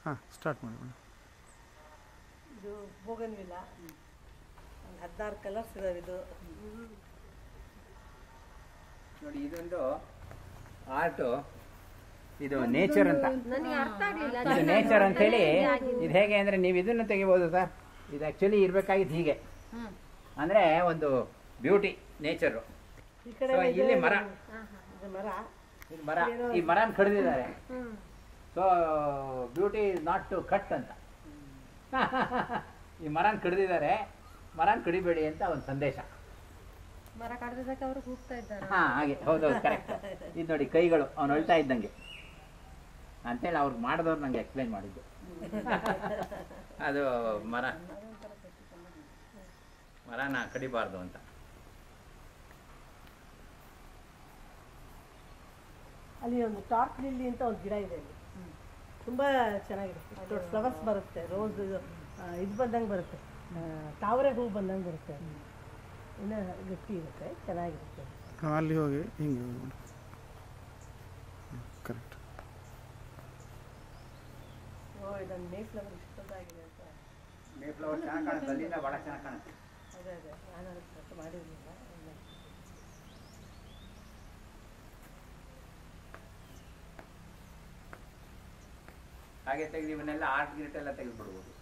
ಹಾಂ ಸ್ಟಾರ್ಟ್ ಮಾಡಿ ಮೇಡಮ್ ಇದು ಬೋಗನ್ವಿಲ್ಲ ಒಂದು ಹದಿನಾರು ಕಲರ್ಸ್ ಇದಾವೆ ಇದು ನೋಡಿ ಇದೊಂದು ಆರ್ಟು ಇದು ನೇಚರ್ ಅಂತ ನನಗೆ ಅರ್ಥ ಆಗ್ಲಿಲ್ಲ ಇದು ನೇಚರ್ ಅಂತ ಹೇಳಿ ಇದು ಹೇಗೆ ಅಂದ್ರೆ ನೀವು ಇದನ್ನು ತೆಗಿಬೋದು ಸರ್ ಇದು ಆಕ್ಚುಲಿ ಇರ್ಬೇಕಾಗಿದ್ದು ಹೀಗೆ ಅಂದ್ರೆ ಒಂದು ಬ್ಯೂಟಿ ನೇಚರು ಈ ಕಡೆ So, ಇದು- ಇಲ್ಲಿ ಮರ. ಇದು ಮರ ಇದು ಮರ ಈ ಮರ ಕಡಿದಿದ್ದಾರೆ so beauty is not to cut ಅಂತ ಈ ಮರನ ಕಡಿದಿದ್ದಾರೆ ಮರನ ಕಡಿಬೇಡಿ ಅಂತ ಒಂದು ಸಂದೇಶ ಮರ ಕಡ್ದಕ್ಕೆ ಅವರು ಕೂಗ್ತಾ ಇದ್ದಾರೆ ಹಾ ಹಾಗೆ ಹೌದೌದು ಕರೆಕ್ಟ್ ಇದು ನೋಡಿ ಕೈಗಳು ಅವ್ನು ಅಳ್ತಾ ಇದ್ದಂಗೆ ಅಂತೇಳಿ ಅವ್ರಿಗೆ ಮಾಡಿದವ್ರು ನಂಗೆ ಎಕ್ಸ್ಪ್ಲೈನ್ ಮಾಡಿದ್ದು ಅದು ಮರ ಮರನ ಕಡಿಬಾರ್ದು ಅಂತ ಅಲ್ಲಿ ಒಂದು ಟಾರ್ಕ್ ಲಿಲ್ಲಿ ಅಂತ ಒಂದು ಗಿಡ ಇದೆ ಅಲ್ಲಿ ತುಂಬ ಚೆನ್ನಾಗಿದೆ ದೊಡ್ಡ ಫ್ಲವರ್ಸ್ ಬರುತ್ತೆ ರೋಸ್ ಇದು ಆ, ಇದು ಬಂದಂಗೆ ಬರುತ್ತೆ ಆ, ತಾವರೆ ಹೂ ಬಂದಂಗೆ ಬರುತ್ತೆ ಇನ್ನು ಗಟ್ಟಿ ಇರುತ್ತೆ ಚೆನ್ನಾಗಿರುತ್ತೆ ಹಾಂ ಅಲ್ಲಿ ಹೋಗಿ ಹಿಂಗೆ ಹೋಗಿ ಮೇಡಮ್ ಕರೆಕ್ಟ್ ಓ ಇದೊಂದು ಮೇ ಫ್ಲವರ್ ಇಷ್ಟೊಂದಾಗಿದೆ ಅಂತ ಮೇ ಫ್ಲವರ್ ಚೆನ್ನಾಗಿ ಕಾಣುತ್ತೆ ಅಲ್ಲಿಂದ ಭಾಳ ಚೆನ್ನಾಗಿ ಕಾಣುತ್ತೆ ಅದೇ ಅದೇ ನಾನು ಅದಕ್ಕೆ ಮಾಡಿರಲಿಲ್ಲ ಹಾಗೆ ತೆಗೆದು ಇವನ್ನೆಲ್ಲ ಆರ್ಟ್ ಗಿರ್ಟ್ ಎಲ್ಲ ತೆಗೆದುಬಿಡ್ಬೋದು